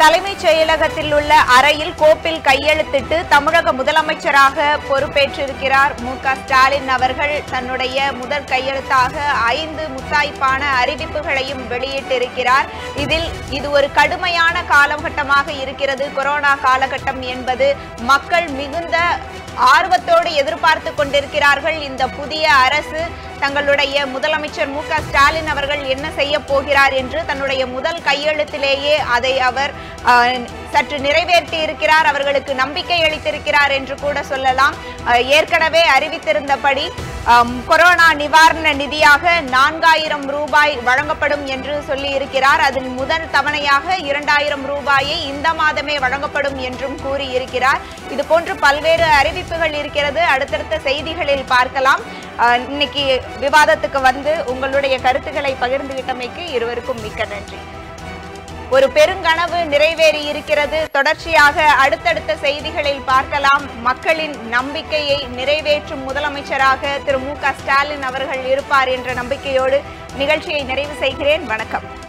தலைமைச் செயலகத்தில் உள்ள அறையில் கோப்பில் கையெழுத்திட்டு தமிழக முதலமைச்சராக பொறுப்பேற்றிருக்கிறார் மு க ஸ்டாலின் அவர்கள் தன்னுடைய முதல் கையெழுத்தாக ஐந்து முத்தாய்ப்பான அறிவிப்புகளையும் வெளியிட்டிருக்கிறார் இதில் இது ஒரு கடுமையான காலகட்டமாக இருக்கிறது கொரோனா காலகட்டம் என்பது மக்கள் மிகுந்த ஆர்வத்தோடு எதிர்பார்த்து கொண்டிருக்கிறார்கள் இந்த புதிய அரசு தங்களுடைய முதலமைச்சர் மு க ஸ்டாலின் அவர்கள் என்ன செய்ய போகிறார் என்று தன்னுடைய முதல் கையெழுத்திலேயே அதை அவர் அஹ், சற்று நிறைவேற்றி இருக்கிறார் அவர்களுக்கு நம்பிக்கை அளித்திருக்கிறார் என்று கூட சொல்லலாம் அஹ், ஏற்கனவே அறிவித்திருந்தபடி அம், கொரோனா நிவாரண நிதியாக நான்காயிரம் ரூபாய் வழங்கப்படும் என்று சொல்லி இருக்கிறார் அதில் முதல் தவணையாக இரண்டாயிரம் ரூபாயை இந்த மாதமே வழங்கப்படும் என்றும் கூறியிருக்கிறார் இது போன்று பல்வேறு அறிவிப்புகள் இருக்கிறது அடுத்தடுத்த செய்திகளில் பார்க்கலாம் அஹ், இன்னைக்கு விவாதத்துக்கு வந்து உங்களுடைய கருத்துக்களை பகிர்ந்துகிட்டமைக்கு இருவருக்கும் மிக்க நன்றி ஒரு பெருங்கனவு நிறைவேறி இருக்கிறது தொடர்ச்சியாக அடுத்தடுத்த செய்திகளில் பார்க்கலாம் மக்களின் நம்பிக்கையை நிறைவேற்றும் முதலமைச்சராக திரு மு க ஸ்டாலின் அவர்கள் இருப்பார் என்ற நம்பிக்கையோடு நிகழ்ச்சியை நிறைவு செய்கிறேன் வணக்கம்